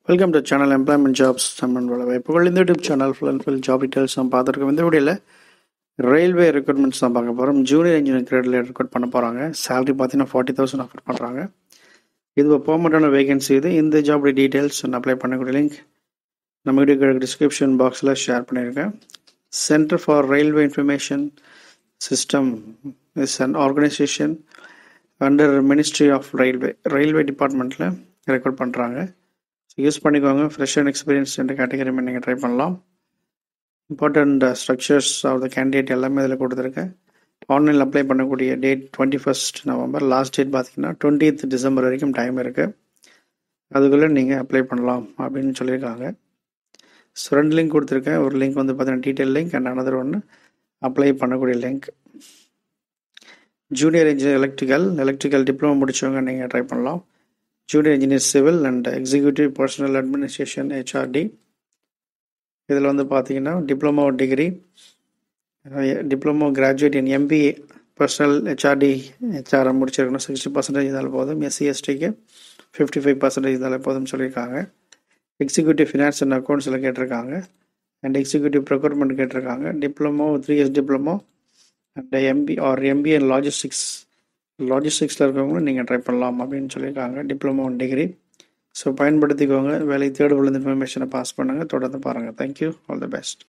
welcome to channel employment jobs சம்மன் வேலை வாய்ப்புகள் இந்த YouTube channel full and full job details நம்ம பார்த்துருக்கோம் இந்த வீடியோவில் ரயில்வே ரெக்ரூட்மெண்ட்ஸ் தான் பார்க்க போகிறோம் ஜூனியர் இன்ஜினியர் கிரேடில் ரெக்ரூட் பண்ண போகிறாங்க சேலரி பார்த்தீங்கன்னா ஃபார்ட்டி தௌசண்ட் ஆஃபர் பண்ணுறாங்க இது ஒரு பெர்மனண்டான வேகன்சி இது இந்த ஜாபோட டீட்டெயில்ஸ் நான் அப்ளை பண்ணக்கூடிய லிங்க் நம்ம வீடியோ டிஸ்கிரிப்ஷன் பாக்ஸில் ஷேர் பண்ணியிருக்கேன் centre for railway information system is an organisation under ministry of railway railway டிபார்ட்மெண்ட்டில் ரெக்கார்ட் பண்ணுறாங்க யூஸ் பண்ணிக்கோங்க ஃப்ரெஷ் அண்ட் எக்ஸ்பீரியன்ஸ் என்ற கேட்டகரி நீங்கள் ட்ரை பண்ணலாம் important structures of the candidate எல்லாமே இதில் கொடுத்துருக்கேன் ஆன்லைனில் அப்ளை பண்ணக்கூடிய date twenty first November last date பார்த்தீங்கன்னா டுவெண்ட்டித் டிசம்பர் வரைக்கும் டைம் இருக்குது அதுக்குள்ளே நீங்கள் அப்ளை பண்ணலாம் அப்படின்னு சொல்லியிருக்காங்க ஸோ ரெண்டு லிங்க் கொடுத்துருக்கேன் ஒரு லிங்க் வந்து பார்த்தீங்கன்னா டீட்டெயில் லிங்க் அண்ட் அனதர் ஒன்று அப்ளை பண்ணக்கூடிய link junior engineer electrical electrical diploma முடிச்சவங்க நீங்கள் ட்ரை பண்ணலாம் junior engineer civil and executive personnel administration HRD இதில் வந்து பார்த்தீங்கன்னா diploma degree diploma graduate in MBA personnel HRD HRM முடிச்சிருக்கணும் சிக்ஸ்டி பர்சன்டேஜ் இருந்தாலும் போதும் எஸ்சி எஸ்டிக்கு ஃபிஃப்டி ஃபைவ் பர்சன்டேஜ் இருந்தாலும் போதும் சொல்லியிருக்காங்க எக்ஸிக்யூட்டிவ் ஃபினான்ஸ் அண்ட் அக்கௌண்ட்ஸில் கேட்டிருக்காங்க அண்ட் எக்ஸிக்யூட்டிவ் ப்ரொக்யூர்மெண்ட் கேட்டிருக்காங்க diploma three years diploma and MB R MBA logistics லாஜிஸ்டிக்ஸில் இருக்கவங்களும் நீங்கள் ட்ரை பண்ணலாம் அப்படின்னு சொல்லியிருக்காங்க டிப்ளமோ ஒன் டிகிரி ஸோ பயன்படுத்திக்கோங்க வேலை தேடுபொழுது இன்ஃபர்மேஷனை பாஸ் பண்ணுங்கள் தொடர்ந்து பாருங்கள் தேங்க்யூ ஆல் தி பெஸ்ட்